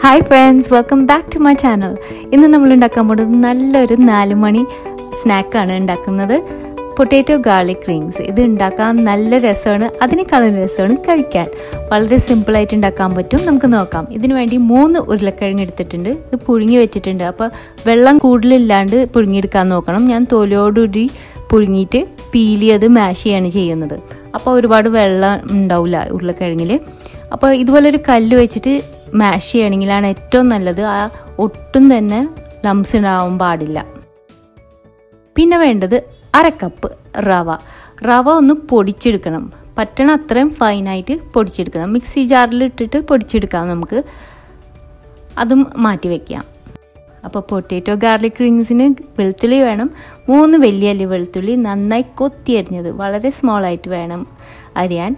hi friends welcome back to my channel ഇന്ന് നമ്മൾ ഉണ്ടാക്കാൻ പോകുന്നത് നല്ലൊരു നാല് മണി സ്നാക്കാണ് ഉണ്ടാക്കുന്നത് പൊട്ടാറ്റോ ഗാർലിക് റിങ്സ് ഇത് ഉണ്ടാക്കാൻ നല്ല രസമാണ് അതിനേക്കാളും രസമാണ് കഴിക്കാൻ വളരെ സിമ്പിളായിട്ട് ഉണ്ടാക്കാൻ പറ്റും നമുക്ക് നോക്കാം ഇതിനു വേണ്ടി മൂന്ന് ഉരുളക്കിഴങ്ങ് എടുത്തിട്ടുണ്ട് ഇത് പുഴുങ്ങി വെച്ചിട്ടുണ്ട് അപ്പോൾ വെള്ളം കൂടുതലില്ലാണ്ട് പുഴുങ്ങിയെടുക്കാൻ നോക്കണം ഞാൻ തോലോടുകൂടി പുഴുങ്ങിയിട്ട് പീലി അത് മാഷ് ചെയ്യാണ് ചെയ്യുന്നത് അപ്പോൾ ഒരുപാട് വെള്ളം ഉണ്ടാവില്ല ഉരുളക്കിഴങ്ങിൽ അപ്പോൾ ഇതുപോലൊരു കല്ല് വെച്ചിട്ട് മാഷ് ചെയ്യണമെങ്കിലാണ് ഏറ്റവും നല്ലത് ആ ഒട്ടും തന്നെ ലംസ് ഉണ്ടാവാൻ പാടില്ല പിന്നെ വേണ്ടത് അര കപ്പ് റവ റവ ഒന്ന് പൊടിച്ചെടുക്കണം പറ്റണ അത്രയും ഫൈനായിട്ട് പൊടിച്ചെടുക്കണം മിക്സി ജാറിൽ ഇട്ടിട്ട് പൊടിച്ചെടുക്കാം നമുക്ക് അതും മാറ്റി വയ്ക്കാം അപ്പോൾ പൊട്ടാറ്റോ ഗാർലിക് റിങ്സിന് വെളുത്തുള്ളി വേണം മൂന്ന് വലിയ അല്ലി വെളുത്തുള്ളി നന്നായി കൊത്തി അരിഞ്ഞത് വളരെ സ്മോൾ ആയിട്ട് വേണം അരിയാൻ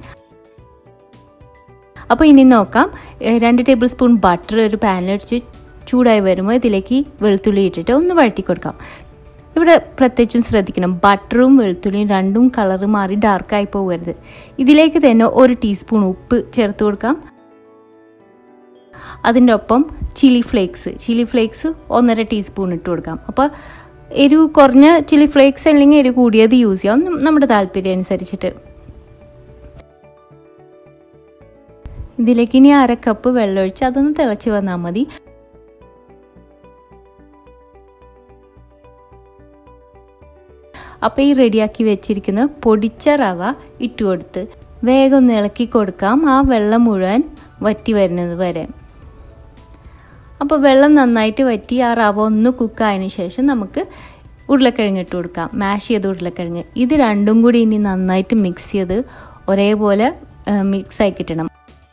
അപ്പോൾ ഇനി നോക്കാം രണ്ട് ടേബിൾ സ്പൂൺ ബട്ടർ ഒരു പാനിലടിച്ച് ചൂടായി വരുമ്പോൾ ഇതിലേക്ക് വെളുത്തുള്ളി ഇട്ടിട്ട് ഒന്ന് വഴറ്റി കൊടുക്കാം ഇവിടെ പ്രത്യേകിച്ചും ശ്രദ്ധിക്കണം ബട്ടറും വെളുത്തുള്ളിയും രണ്ടും കളർ മാറി ഡാർക്കായി പോകരുത് ഇതിലേക്ക് തന്നെ ഒരു ടീസ്പൂൺ ഉപ്പ് ചേർത്ത് കൊടുക്കാം അതിൻ്റെ ഒപ്പം ചില്ലി ഫ്ലേക്സ് ചില്ലി ഫ്ലേക്സ് ഒന്നര ടീസ്പൂൺ ഇട്ട് കൊടുക്കാം അപ്പോൾ എരിവ് കുറഞ്ഞ ചില്ലി ഫ്ലേക്സ് അല്ലെങ്കിൽ എരിവ് കൂടിയത് യൂസ് ചെയ്യാം നമ്മുടെ താല്പര്യം അനുസരിച്ചിട്ട് ഇതിലേക്ക് ഇനി അര കപ്പ് വെള്ളമൊഴിച്ച് അതൊന്ന് തിളച്ച് വന്നാൽ മതി അപ്പോൾ ഈ റെഡിയാക്കി വെച്ചിരിക്കുന്ന പൊടിച്ച റവ ഇട്ട് കൊടുത്ത് വേഗം ഒന്ന് ഇളക്കി കൊടുക്കാം ആ വെള്ളം മുഴുവൻ വറ്റി വരുന്നത് വരെ അപ്പോൾ വെള്ളം നന്നായിട്ട് വറ്റി ആ റവ ഒന്ന് കുക്കായതിനു ശേഷം നമുക്ക് ഉരുളക്കിഴങ്ങ് ഇട്ട് കൊടുക്കാം മാഷ് ചെയ്ത ഉരുളക്കിഴങ്ങ് ഇത് രണ്ടും കൂടി ഇനി നന്നായിട്ട് മിക്സ് ചെയ്ത് ഒരേപോലെ മിക്സ് ആയി കിട്ടണം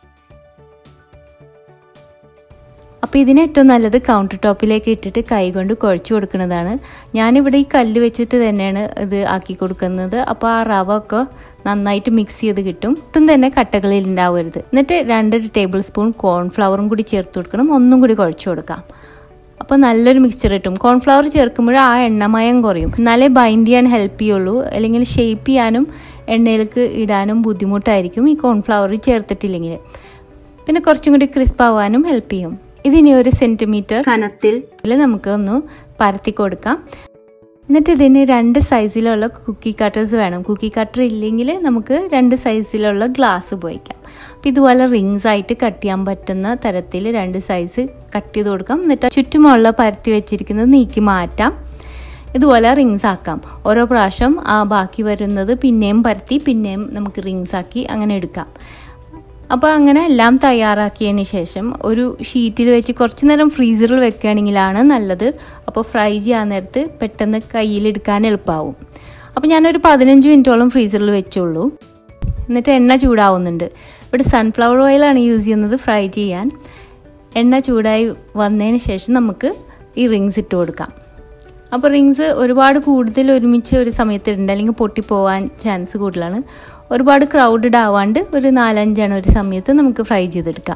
അപ്പോൾ ഇതിന് ഏറ്റവും നല്ലത് കൗണ്ടർ ടോപ്പിലേക്ക് ഇട്ടിട്ട് കൈ കൊണ്ട് കുഴച്ച് കൊടുക്കുന്നതാണ് ഞാനിവിടെ ഈ കല്ല് വെച്ചിട്ട് തന്നെയാണ് ഇത് ആക്കി കൊടുക്കുന്നത് അപ്പോൾ ആ റവ ഒക്കെ നന്നായിട്ട് മിക്സ് ചെയ്ത് കിട്ടും ഒട്ടും തന്നെ കട്ടകളിൽ ഉണ്ടാവരുത് എന്നിട്ട് രണ്ടര ടേബിൾ സ്പൂൺ കോൺഫ്ലവറും കൂടി ചേർത്ത് കൊടുക്കണം ഒന്നും കൂടി കുഴച്ച് കൊടുക്കാം അപ്പോൾ നല്ലൊരു മിക്സ്ചർ കിട്ടും കോൺഫ്ലവർ ചേർക്കുമ്പോൾ ആ എണ്ണമയം കുറയും എന്നാലേ ബൈൻഡ് ചെയ്യാൻ ഹെൽപ്പ് ചെയ്യുള്ളൂ അല്ലെങ്കിൽ ഷേപ്പ് ചെയ്യാനും എണ്ണയിലേക്ക് ഇടാനും ബുദ്ധിമുട്ടായിരിക്കും ഈ കോൺഫ്ലവർ ചേർത്തിട്ടില്ലെങ്കിൽ പിന്നെ കുറച്ചും കൂടി ക്രിസ്പ് ആവാനും ഹെൽപ്പ് ചെയ്യും ഇതിനി ഒരു സെൻറ്റിമീറ്റർ കനത്തിൽ നമുക്ക് ഒന്ന് പരത്തി കൊടുക്കാം എന്നിട്ട് ഇതിന് രണ്ട് സൈസിലുള്ള കുക്കി കട്ടേഴ്സ് വേണം കുക്കി കട്ടർ ഇല്ലെങ്കിൽ നമുക്ക് രണ്ട് സൈസിലുള്ള ഗ്ലാസ് ഉപയോഗിക്കാം അപ്പം ഇതുപോലെ റിങ്സ് ആയിട്ട് കട്ട് ചെയ്യാൻ പറ്റുന്ന തരത്തിൽ രണ്ട് സൈസ് കട്ട് ചെയ്ത് കൊടുക്കാം എന്നിട്ട് ചുറ്റുമുള്ള പരത്തി വെച്ചിരിക്കുന്നത് നീക്കി മാറ്റാം ഇതുപോലെ റിങ്സ് ആക്കാം ഓരോ പ്രാവശ്യം ആ ബാക്കി വരുന്നത് പിന്നെയും പരത്തി പിന്നെയും നമുക്ക് റിങ്സ് ആക്കി അങ്ങനെ എടുക്കാം അപ്പോൾ അങ്ങനെ എല്ലാം തയ്യാറാക്കിയതിന് ശേഷം ഒരു ഷീറ്റിൽ വെച്ച് കുറച്ച് നേരം ഫ്രീസറിൽ വെക്കുകയാണെങ്കിലാണ് നല്ലത് അപ്പോൾ ഫ്രൈ ചെയ്യാൻ നേരത്ത് പെട്ടെന്ന് കയ്യിലെടുക്കാൻ എളുപ്പമാവും അപ്പോൾ ഞാനൊരു പതിനഞ്ച് മിനിറ്റോളം ഫ്രീസറിൽ വെച്ചുള്ളൂ എന്നിട്ട് എണ്ണ ചൂടാവുന്നുണ്ട് ഇവിടെ സൺഫ്ലവർ ഓയിലാണ് യൂസ് ചെയ്യുന്നത് ഫ്രൈ ചെയ്യാൻ എണ്ണ ചൂടായി വന്നതിന് ശേഷം നമുക്ക് ഈ റിങ്സ് ഇട്ട് കൊടുക്കാം അപ്പോൾ റിങ്സ് ഒരുപാട് കൂടുതൽ ഒരുമിച്ച് ഒരു സമയത്ത് ഇടണ്ട അല്ലെങ്കിൽ പൊട്ടിപ്പോവാൻ ചാൻസ് കൂടുതലാണ് ഒരുപാട് ക്രൗഡഡ് ആവാണ്ട് ഒരു നാലഞ്ചെണ്ണം ഒരു സമയത്ത് നമുക്ക് ഫ്രൈ ചെയ്തെടുക്കാം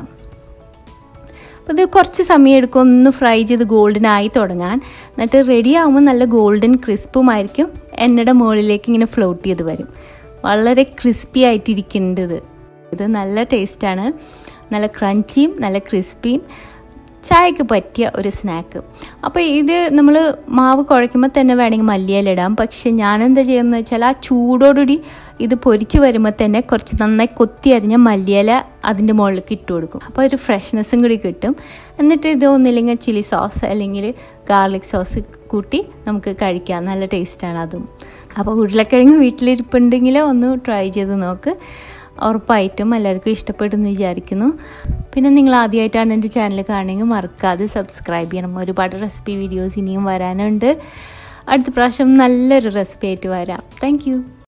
അപ്പോൾ ഇത് കുറച്ച് സമയം എടുക്കും ഒന്ന് ഫ്രൈ ചെയ്ത് ഗോൾഡൻ ആയി തുടങ്ങാൻ എന്നിട്ട് റെഡി ആകുമ്പോൾ നല്ല ഗോൾഡൻ ക്രിസ്പുമായിരിക്കും എണ്ണയുടെ മുകളിലേക്ക് ഇങ്ങനെ ഫ്ലോട്ട് ചെയ്ത് വരും വളരെ ക്രിസ്പി ആയിട്ടിരിക്കേണ്ടത് ഇത് നല്ല ടേസ്റ്റാണ് നല്ല ക്രഞ്ചിയും നല്ല ക്രിസ്പിയും ചായക്ക് പറ്റിയ ഒരു സ്നാക്ക് അപ്പോൾ ഇത് നമ്മൾ മാവ് കുഴയ്ക്കുമ്പോൾ തന്നെ വേണമെങ്കിൽ മല്ലിയില ഇടാം പക്ഷെ ഞാനെന്താ ചെയ്യുന്നത് വെച്ചാൽ ആ ചൂടോടുകൂടി ഇത് പൊരിച്ച് വരുമ്പോൾ തന്നെ കുറച്ച് നന്നായി കൊത്തി അരിഞ്ഞ മല്ലിയില അതിൻ്റെ മുകളിലേക്ക് ഇട്ട് കൊടുക്കും അപ്പോൾ ഒരു ഫ്രഷ്നെസ്സും കൂടി കിട്ടും എന്നിട്ട് ഇത് ഒന്നില്ലെങ്കിൽ ചില്ലി സോസ് അല്ലെങ്കിൽ ഗാർലിക് സോസ് കൂട്ടി നമുക്ക് കഴിക്കാം നല്ല ടേസ്റ്റാണ് അതും അപ്പോൾ ഉരുളക്കിഴങ്ങ് വീട്ടിലിരിപ്പുണ്ടെങ്കിൽ ഒന്ന് ട്രൈ ചെയ്ത് നോക്ക് ഉറപ്പായിട്ടും എല്ലാവർക്കും ഇഷ്ടപ്പെടുമെന്ന് വിചാരിക്കുന്നു പിന്നെ നിങ്ങൾ ആദ്യമായിട്ടാണ് എൻ്റെ ചാനൽ കാണുമെങ്കിൽ മറക്കാതെ സബ്സ്ക്രൈബ് ചെയ്യണം ഒരുപാട് റെസിപ്പി വീഡിയോസ് ഇനിയും വരാനുണ്ട് അടുത്ത പ്രാവശ്യം നല്ലൊരു റെസിപ്പി ആയിട്ട് വരാം താങ്ക്